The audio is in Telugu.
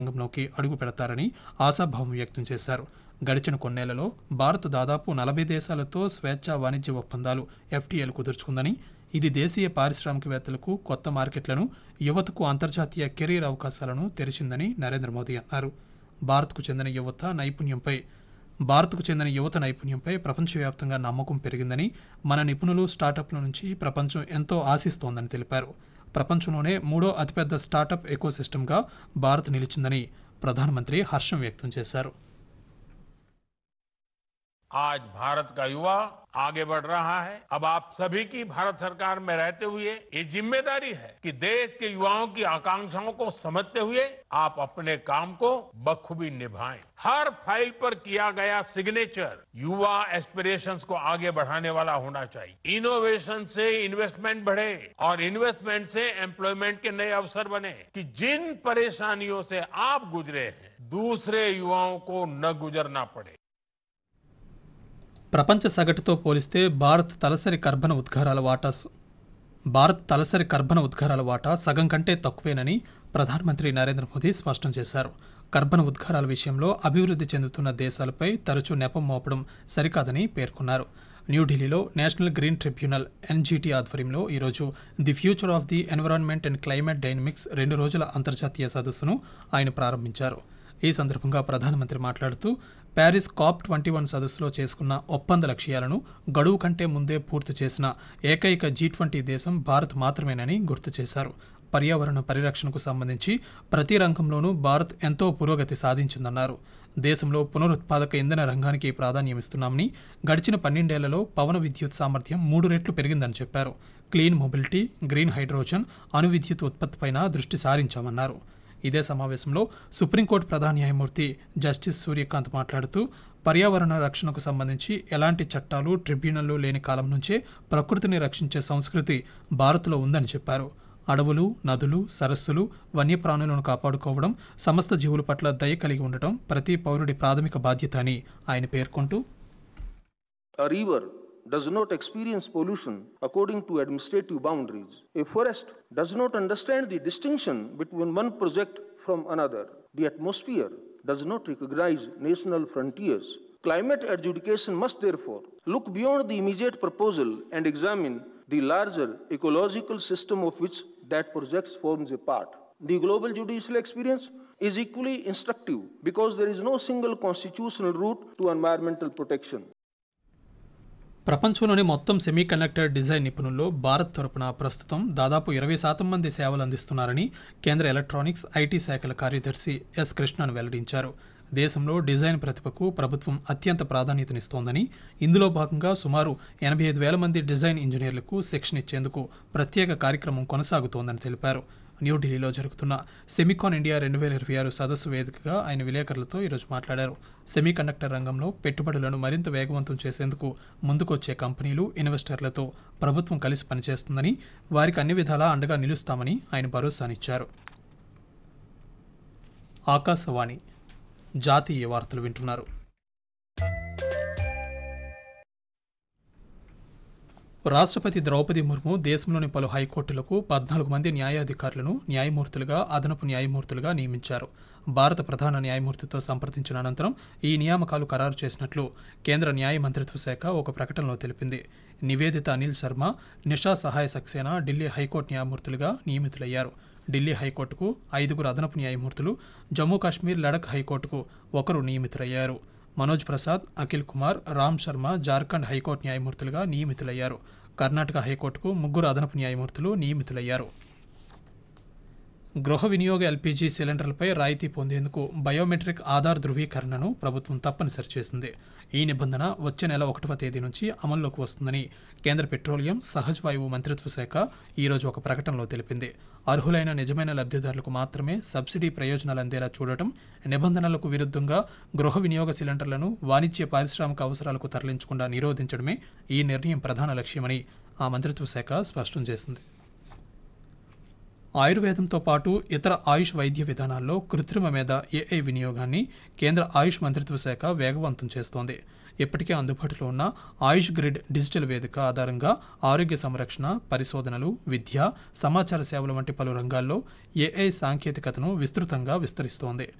రంగంలోకి అడుగు పెడతారని ఆశాభావం వ్యక్తం చేశారు గడిచిన కొన్నేళ్లలో భారత్ దాదాపు నలభై దేశాలతో స్వేచ్ఛా వాణిజ్య ఒప్పందాలు ఎఫ్టీఏలు కుదుర్చుకుందని ఇది దేశీయ పారిశ్రామికవేత్తలకు కొత్త మార్కెట్లను యువతకు అంతర్జాతీయ కెరీర్ అవకాశాలను తెరిచిందని నరేంద్ర మోదీ అన్నారు భారత్కు చెందిన యువత నైపుణ్యంపై భారత్కు చెందిన యువత నైపుణ్యంపై ప్రపంచవ్యాప్తంగా నమ్మకం పెరిగిందని మన నిపుణులు స్టార్టప్ల నుంచి ప్రపంచం ఎంతో ఆశిస్తోందని తెలిపారు ప్రపంచంలోనే మూడో అతిపెద్ద స్టార్టప్ ఎకోసిస్టమ్గా భారత్ నిలిచిందని ప్రధానమంత్రి హర్షం వ్యక్తం చేశారు आज भारत का युवा आगे बढ़ रहा है अब आप सभी की भारत सरकार में रहते हुए ये जिम्मेदारी है कि देश के युवाओं की आकांक्षाओं को समझते हुए आप अपने काम को बखूबी निभाएं हर फाइल पर किया गया सिग्नेचर युवा एस्पिरेशंस को आगे बढ़ाने वाला होना चाहिए इनोवेशन से इन्वेस्टमेंट बढ़े और इन्वेस्टमेंट से एम्प्लॉयमेंट के नए अवसर बने कि जिन परेशानियों से आप गुजरे हैं दूसरे युवाओं को न गुजरना पड़े ప్రపంచ సగటుతో పోలిస్తే భారత్ తలసరి కర్బన ఉద్గారాల వాటా స- భారత్ తలసరి కర్బన ఉద్గారాల వాటా సగం కంటే తక్కువేనని ప్రధానమంత్రి నరేంద్ర మోదీ స్పష్టం చేశారు కర్బన ఉద్గారాల విషయంలో అభివృద్ధి చెందుతున్న దేశాలపై తరచూ నెపం మోపడం సరికాదని పేర్కొన్నారు న్యూఢిల్లీలో నేషనల్ గ్రీన్ ట్రిబ్యునల్ ఎన్జీటీ ఆధ్వర్యంలో ఈరోజు the future of the environment and climate dynamics రెండు రోజుల అంతర్జాతీయ సదస్సును ఆయన ప్రారంభించారు ఈ సందర్భంగా ప్రధానమంత్రి మాట్లాడుతూ ప్యారిస్ కాప్ ట్వంటీ వన్ సదస్సులో చేసుకున్న ఒప్పంద లక్ష్యాలను గడువు కంటే ముందే పూర్తి చేసిన ఏకైక జీ ట్వంటీ దేశం భారత్ మాత్రమేనని గుర్తు చేశారు పర్యావరణ పరిరక్షణకు సంబంధించి ప్రతి రంగంలోనూ భారత్ ఎంతో పురోగతి సాధించిందన్నారు దేశంలో పునరుత్పాదక ఇంధన రంగానికి ప్రాధాన్యమిస్తున్నామని గడిచిన పన్నెండేళ్లలో పవన విద్యుత్ సామర్థ్యం మూడు రెట్లు పెరిగిందని చెప్పారు క్లీన్ మొబిలిటీ గ్రీన్ హైడ్రోజన్ అణు విద్యుత్ ఉత్పత్తిపైన దృష్టి సారించామన్నారు ఇదే సమావేశంలో సుప్రీంకోర్టు ప్రధాన న్యాయమూర్తి జస్టిస్ సూర్యకాంత్ మాట్లాడుతూ పర్యావరణ రక్షణకు సంబంధించి ఎలాంటి చట్టాలు ట్రిబ్యునల్లు లేని కాలం నుంచే ప్రకృతిని రక్షించే సంస్కృతి భారత్లో ఉందని చెప్పారు అడవులు నదులు సరస్సులు వన్యప్రాణులను కాపాడుకోవడం సమస్త జీవుల పట్ల దయ కలిగి ఉండటం ప్రతి పౌరుడి ప్రాథమిక బాధ్యత అని ఆయన పేర్కొంటూ A river does not experience pollution according to administrative boundaries. A forest does not understand the distinction between one project from another. The atmosphere does not recognize national frontiers. Climate adjudication must therefore look beyond the immediate proposal and examine the larger ecological system of which that project forms a part. The global judicial experience is equally instructive because there is no single constitutional route to environmental protection. ప్రపంచంలోని మొత్తం సెమీకండక్టర్ డిజైన్ నిపుణుల్లో భారత్ తరపున ప్రస్తుతం దాదాపు ఇరవై శాతం మంది సేవలు అందిస్తున్నారని కేంద్ర ఎలక్ట్రానిక్స్ ఐటీ శాఖల కార్యదర్శి ఎస్ కృష్ణన్ వెల్లడించారు దేశంలో డిజైన్ ప్రతిభకు ప్రభుత్వం అత్యంత ప్రాధాన్యతనిస్తోందని ఇందులో భాగంగా సుమారు ఎనభై ఐదు వేల మంది డిజైన్ ఇంజనీర్లకు శిక్షణ ఇచ్చేందుకు ప్రత్యేక కార్యక్రమం కొనసాగుతోందని తెలిపారు న్యూఢిల్లీలో జరుగుతున్న సెమికాన్ ఇండియా రెండు వేల ఇరవై ఆరు సదస్సు వేదికగా ఆయన విలేకరులతో ఈరోజు మాట్లాడారు సెమీకండక్టర్ రంగంలో పెట్టుబడులను మరింత వేగవంతం చేసేందుకు ముందుకొచ్చే కంపెనీలు ఇన్వెస్టర్లతో ప్రభుత్వం కలిసి పనిచేస్తుందని వారికి అన్ని విధాలా అండగా నిలుస్తామని ఆయన భరోసానిచ్చారు ఆకాశవాణి జాతీయ వార్తలు వింటున్నారు రాష్ట్రపతి ద్రౌపది ముర్ము దేశంలోని పలు హైకోర్టులకు పద్నాలుగు మంది న్యాయాధికారులను న్యాయమూర్తులుగా అదనపు న్యాయమూర్తులుగా నియమించారు భారత ప్రధాన న్యాయమూర్తితో సంప్రదించిన అనంతరం ఈ నియామకాలు ఖరారు చేసినట్లు కేంద్ర న్యాయ మంత్రిత్వ శాఖ ఒక ప్రకటనలో తెలిపింది నివేదిత అనిల్ శర్మ నిషా సహాయ సక్సేనా ఢిల్లీ హైకోర్టు న్యాయమూర్తులుగా నియమితులయ్యారు ఢిల్లీ హైకోర్టుకు ఐదుగురు అదనపు న్యాయమూర్తులు జమ్మూ కాశ్మీర్ లడఖ్ హైకోర్టుకు ఒకరు నియమితులయ్యారు మనోజ్ ప్రసాద్ అఖిల్ కుమార్ రామ్ శర్మ జార్ఖండ్ హైకోర్టు న్యాయమూర్తులుగా నియమితులయ్యారు కర్ణాటక హైకోర్టుకు ముగ్గురు అదనపు న్యాయమూర్తులు నియమితులయ్యారు గృహ వినియోగ ఎల్పీజీ సిలిండర్లపై రాయితీ పొందేందుకు బయోమెట్రిక్ ఆధార్ ధృవీకరణను ప్రభుత్వం తప్పనిసరి చేసింది ఈ నిబంధన వచ్చే నెల ఒకటవ తేదీ నుంచి అమల్లోకి వస్తుందని కేంద్ర పెట్రోలియం సహజ వాయువు మంత్రిత్వ శాఖ ఈరోజు ఒక ప్రకటనలో తెలిపింది అర్హులైన నిజమైన లబ్ధిదారులకు మాత్రమే సబ్సిడీ ప్రయోజనాలు అందేలా చూడటం నిబంధనలకు విరుద్ధంగా గృహ వినియోగ సిలిండర్లను వాణిజ్య పారిశ్రామిక అవసరాలకు తరలించకుండా నిరోధించడమే ఈ నిర్ణయం ప్రధాన లక్ష్యమని ఆ మంత్రిత్వ శాఖ స్పష్టం చేసింది ఆయుర్వేదంతో పాటు ఇతర ఆయుష్ వైద్య విధానాల్లో కృత్రిమ మీద ఏఐ వినియోగాన్ని కేంద్ర ఆయుష్ మంత్రిత్వ శాఖ వేగవంతం చేస్తోంది ఇప్పటికే అందుబాటులో ఉన్న ఆయుష్ గ్రిడ్ డిజిటల్ వేదిక ఆధారంగా ఆరోగ్య సంరక్షణ పరిశోధనలు విద్య సమాచార సేవలు వంటి పలు రంగాల్లో ఏఐ సాంకేతికతను విస్తృతంగా విస్తరిస్తోంది